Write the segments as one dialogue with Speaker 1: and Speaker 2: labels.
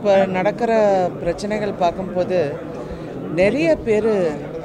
Speaker 1: இப்போ நடக்கிற பிரச்சனைகள் பார்க்கும்போது நிறைய பேர்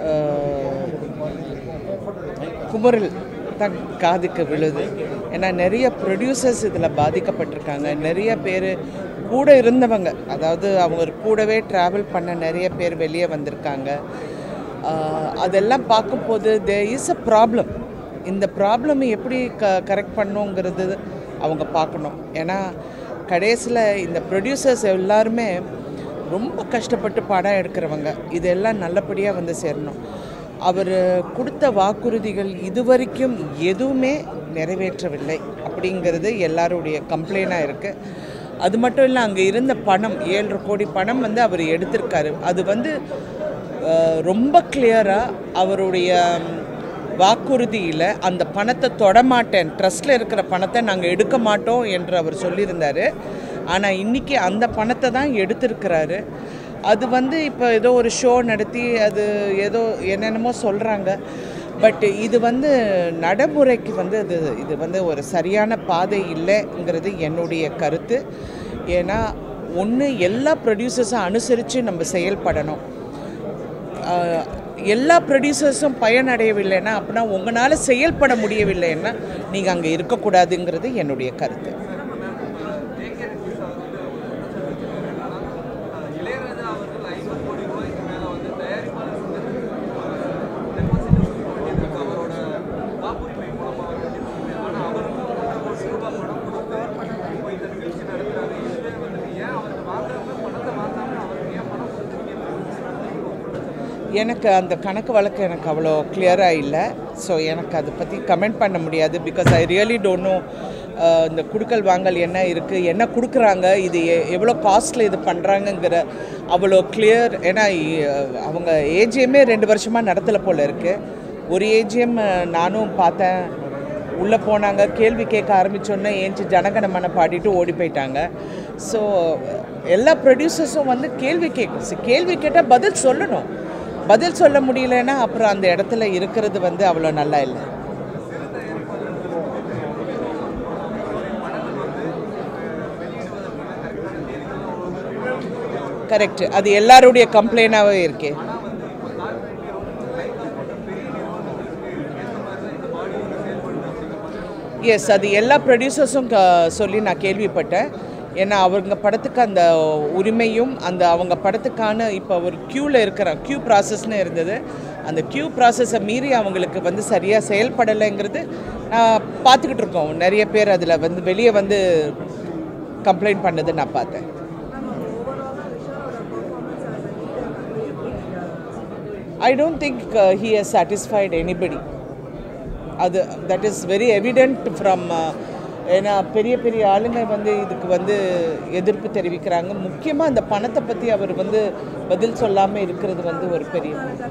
Speaker 1: குமுறல் தான் காதுக்கு விழுது ஏன்னா நிறைய ப்ரொடியூசர்ஸ் இதில் பாதிக்கப்பட்டிருக்காங்க நிறைய பேர் கூட இருந்தவங்க அதாவது அவங்க கூடவே ட்ராவல் பண்ண நிறைய பேர் வெளியே வந்திருக்காங்க ஆஹ் அதெல்லாம் பார்க்கும்போது தே இஸ் அ ப்ராப்ளம் இந்த ப்ராப்ளம் எப்படி க கரெக்ட் பண்ணுங்கிறது அவங்க பார்க்கணும் ஏன்னா கடைசியில் இந்த ப்ரொடியூசர்ஸ் எல்லாருமே ரொம்ப கஷ்டப்பட்டு படம் எடுக்கிறவங்க இதெல்லாம் நல்லபடியாக வந்து சேரணும் அவர் கொடுத்த வாக்குறுதிகள் இதுவரைக்கும் எதுவுமே நிறைவேற்றவில்லை அப்படிங்கிறது எல்லாருடைய கம்ப்ளைண்டாக இருக்குது அது மட்டும் இல்லை அங்கே இருந்த பணம் ஏழரை கோடி பணம் வந்து அவர் எடுத்திருக்காரு அது வந்து அஹ், ரொம்ப கிளியராக அவருடைய வாக்குறுதியில் அந்த பணத்தை தொடமாட்டேன் ட்ரஸ்ட்டில் இருக்கிற பணத்தை நாங்கள் எடுக்க மாட்டோம் என்று அவர் சொல்லியிருந்தார் ஆனால் இன்றைக்கி அந்த பணத்தை தான் எடுத்திருக்கிறாரு அது வந்து இப்போ ஏதோ ஒரு ஷோ நடத்தி அது ஏதோ என்னென்னமோ சொல்கிறாங்க பட் இது வந்து நடைமுறைக்கு வந்து அது இது வந்து ஒரு சரியான பாதை இல்லைங்கிறது என்னுடைய கருத்து ஏன்னா ஒன்று எல்லா ப்ரொடியூசர்ஸும் அனுசரித்து நம்ம செயல்படணும் ஆஹ், எல்லா ப்ரொடியூசர்ஸும் பயனடையவில்லைன்னா அப்படின்னா உங்களால் செயல்பட முடியவில்லைன்னா நீங்கள் அங்கே இருக்கக்கூடாதுங்கிறது என்னுடைய கருத்து
Speaker 2: இளையராஜா அவர்கள் ஐம்பது கோடி ரூபாய்க்கு மேல வந்து தயாரிப்பாளர் டெபாசிட் பண்ணியிருக்க அவரோட காப்புரிமை மூலமா வந்து ஆனா அவருக்கு ஒன்றரை கோடி ரூபாய் பணம் கொடுத்து இப்போ இந்த நிகழ்ச்சி நடத்துறாரு இதுவே வந்துட்டு ஏன் அவருக்கு வாங்குறவங்க பணத்தை வாங்காம அவருக்கு ஏன் பணம் கொடுத்துருக்கீங்க
Speaker 1: எனக்கு அந்த கணக்கு வழக்கு எனக்கு அவ்வளோ கிளியராக இல்லை ஸோ எனக்கு அதை பற்றி கமெண்ட் பண்ண முடியாது because I really don't know இந்த குடுக்கல் வாங்கல் என்ன இருக்குது என்ன கொடுக்குறாங்க இது எ- எவ்வளோ காஸ்ட்டில் இது பண்ணுறாங்கங்கிற அவ்வளோ கிளியர் ஏன்னா இ- அவங்க ஏஜிஎம்மே ரெண்டு வருஷமாக நடத்தலை போல் இருக்குது ஒரு ஏஜிஎம் நானும் பார்த்தேன் உள்ளே போனாங்க கேள்வி கேட்க ஆரம்பித்தோன்னே ஏஞ்சி ஜனகணமன பாடிட்டு ஓடி போயிட்டாங்க ஸோ எல்லா ப்ரொடியூசர்ஸும் வந்து கேள்வி கேட்கும் கேள்வி கேட்டால் பதில் சொல்லணும் பதில் சொல்ல முடியலன்னா அப்புறம் அந்த இடத்துல இருக்கிறது வந்து அவ்வளோ நல்லா இல்லை கரெக்ட் அது எல்லாருடைய கம்ப்ளைண்டாகவே இருக்கே எஸ் அது எல்லா ப்ரொடியூசர்ஸும் க- சொல்லி நான் கேள்விப்பட்டேன் ஏன்னா அவங்க படத்துக்கு அந்த உரிமையும் அந்த அவங்க படத்துக்கான இப்போ ஒரு க்யூவில் இருக்கிற க்யூ ப்ராசஸ்னு இருந்தது அந்த க்யூ ப்ராசஸை மீறி அவங்களுக்கு வந்து சரியாக செயல்படலைங்கிறது நான் பார்த்துக்கிட்டு இருக்கோம் நிறைய பேர் அதில் வந்து வெளியே வந்து கம்ப்ளைண்ட் பண்ணதை நான் பார்த்தேன் I don't think he has satisfied anybody அது that is very evident from ஏன்னா பெரிய பெரிய ஆளுங்க வந்து இதுக்கு வந்து எதிர்ப்பு தெரிவிக்கிறாங்க முக்கியமாக அந்த பணத்தை பற்றி அவர் வந்து பதில் சொல்லாமல் இருக்கிறது வந்து ஒரு பெரிய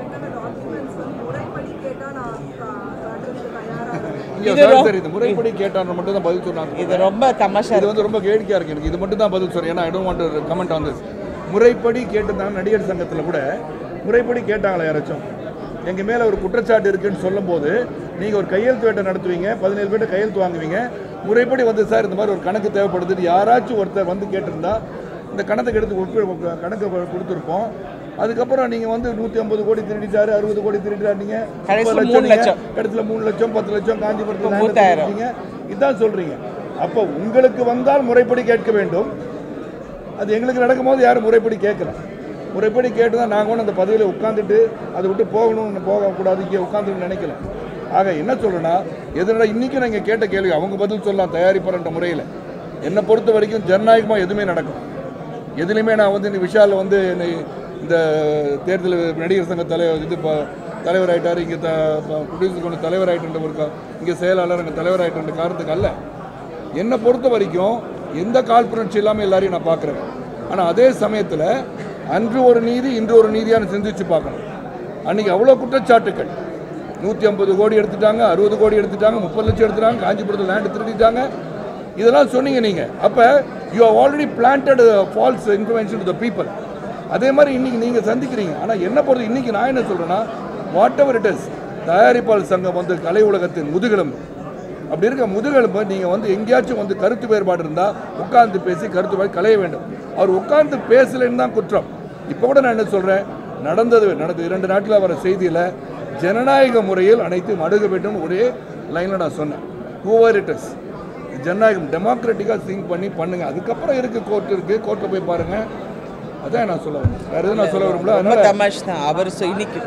Speaker 3: ஐயா,
Speaker 1: இது
Speaker 3: சார்,
Speaker 1: ரொ-
Speaker 3: சார், இது முறைப்படி கேட்டார் மட்டும் தான் பதில் சொன்னாங்க
Speaker 1: இது ரொம்ப தமாஷா
Speaker 3: இது
Speaker 1: இருக்கு
Speaker 3: வந்து ரொம்ப கேடிக்கையா இருக்கு எனக்கு இது மட்டும் தான் பதில் சொல்றேன் ஏன்னா I don't want comment on this முறைப்படி கேட்டிருந்தாங்க நடிகர் சங்கத்தில் கூட முறைப்படி கேட்டாங்களா யாராச்சும் எங்க மேல ஒரு குற்றச்சாட்டு இருக்குன்னு சொல்லும்போது நீங்க ஒரு கையெழுத்து வேட்டை நடத்துவீங்க பதினேழு பேர்ட்ட கையெழுத்து வாங்குவீங்க முறைப்படி வந்து சார் இந்த மாதிரி ஒரு கணக்கு தேவைப்படுதுன்னு யாராச்சும் ஒருத்தர் வந்து கேட்டிருந்தா இந்த கணக்கு எடுத்து ஒப்பு- கணக்கு கொடுத்துருப்போம் அதுக்கப்புறம் நீங்க வந்து நூத்தி ஐம்பது கோடி திருடிட்டாரு அறுபது கோடி திருடிட்டாரு நீங்க
Speaker 1: கடைசில
Speaker 3: முப்பது
Speaker 1: மூணு
Speaker 3: நீங்க,
Speaker 1: லட்சம்.
Speaker 3: இடத்துல மூணு லட்சம் பத்து லட்சம் காஞ்சிபுரத்தில் land
Speaker 1: மூத்தாயிரம்.
Speaker 3: திருடிட்டீங்க. இதான் சொல்றீங்க அப்போ உங்களுக்கு வந்தால் முறைப்படி கேட்க வேண்டும் அது எங்களுக்கு நடக்கும்போது யாரும் முறைப்படி கேட்கல முறைப்படி கேட்டு தான் நாங்கள் ஒன்று அந்த பதவியில் உட்காந்துட்டு அதை விட்டு போகணும்னு போகக்கூடாது இங்கே உட்காந்துட்டு நினைக்கல ஆக என்ன சொல்றேன்னா எதனால இன்னைக்கு நீங்கள் கேட்ட கேள்வி அவங்க பதில் சொல்லலாம் தயாரிப்பாளர்ன்ற முறையில் என்னை பொறுத்த வரைக்கும் ஜனநாயகமாக எதுவுமே நடக்கும் எதுலையுமே நான் வந்து இந்த விஷால் வந்து என்னை இந்த தேர்தல் நடிகர் சங்க தலைவர் இது ப- தலைவர் ஆயிட்டார் இங்கே த ப்ரொடியூசர் கொண்டு தலைவர் ஆயிட்டுன்ற ஒரு கா- இங்கே செயலாளர் இங்கே தலைவர் ஆயிட்டுன்ற காரணத்துக்கு அல்ல என்னை பொறுத்த வரைக்கும் எந்த காழ்ப்புணர்ச்சி இல்லாமல் எல்லாரையும் நான் பார்க்குறேன் ஆனால் அதே சமயத்தில் அன்று ஒரு நீதி இன்று ஒரு நீதியான சிந்திச்சு பார்க்கணும் அன்னைக்கு அவ்வளோ குற்றச்சாட்டுக்கள் நூற்றி ஐம்பது கோடி எடுத்துட்டாங்க அறுபது கோடி எடுத்துட்டாங்க முப்பது லட்சம் எடுத்துட்டாங்க காஞ்சிபுரத்தில் லேண்டு திருடிட்டாங்க இதெல்லாம் சொன்னீங்க நீங்கள் அப்போ you have already planted false information to the people அதே மாதிரி இன்னைக்கு நீங்கள் சந்திக்கிறீங்க ஆனால் என்ன பொறுத்து இன்னைக்கு நான் என்ன சொல்கிறேன்னா வாட் எவர் இட் இஸ் தயாரிப்பாளர் சங்கம் வந்து கலை உலகத்தின் முதுகெலும்பு அப்படி இருக்க முதுகெலும்பு நீங்கள் வந்து எங்கேயாச்சும் வந்து கருத்து வேறுபாடு இருந்தால் உட்கார்ந்து பேசி கருத்து வேறு களைய வேண்டும் அவர் உட்கார்ந்து பேசலைன்னு தான் குற்றம் இப்போ கூட நான் என்ன சொல்கிறேன் நடந்தது நடந்தது இரண்டு நாட்டில் வர செய்தியில் ஜனநாயக முறையில் அனைத்தையும் அணுக வேண்டும் ஒரே லைனில் நான் சொன்னேன் ஹூவர் இட் இஸ் ஜனநாயகம் டெமோக்ராட்டிக்காக திங்க் பண்ணி பண்ணுங்க அதுக்கப்புறம் இருக்கு கோர்ட் இருக்கு கோர்ட்டில் போய் பாருங்க அதான் நான் சொல்ல வரேன் வேற எதுவும் நான் சொல்ல வரும்ல
Speaker 1: ரொம்ப
Speaker 3: அதனால
Speaker 1: தமாஷ் தான் அவர் சொ- இன்னைக்கு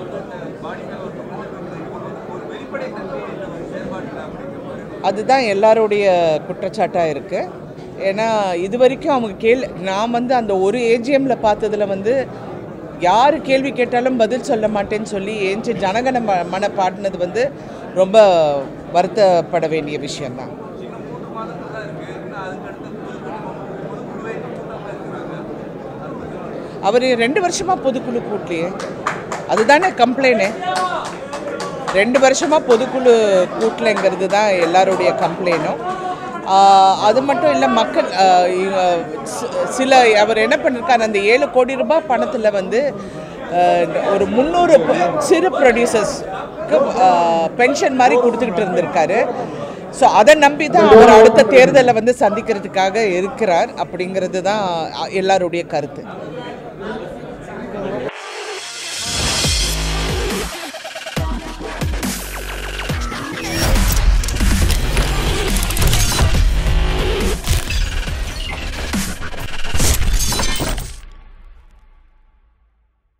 Speaker 1: அதுதான் எல்லாருடைய குற்றச்சாட்டாக இருக்குது ஏன்னா இது வரைக்கும் அவங்க கேள் நான் வந்து அந்த ஒரு ஏஜிஎம்மில் பார்த்ததுல வந்து யார் கேள்வி கேட்டாலும் பதில் சொல்ல மாட்டேன்னு சொல்லி ஏஞ்சி ஜனகன ம மன பாடினது வந்து ரொம்ப வருத்தப்பட வேண்டிய விஷயம்தான் அவர் ரெண்டு வருஷமாக பொதுக்குழு கூட்டலையே அதுதானே கம்ப்ளைண்ட்டு ரெண்டு வருஷமாக பொதுக்குழு கூட்டலைங்கிறது தான் எல்லாருடைய கம்ப்ளைண்ட்டும் அது மட்டும் இல்லை மக்கள் ஆஹ் இவங்க சி- சில அவர் என்ன பண்ணிருக்காரு அந்த ஏழு கோடி ரூபாய் பணத்தில் வந்து ஆஹ் ஒரு முந்நூறு ப- சிறு ப்ரொடியூசர்ஸ்க்கு பென்ஷன் மாதிரி கொடுத்துக்கிட்டு இருந்திருக்காரு ஸோ அதை நம்பி தான் அவர் அடுத்த தேர்தலை வந்து சந்திக்கிறதுக்காக இருக்கிறார் அப்படிங்கிறது தான் எல்லாருடைய கருத்து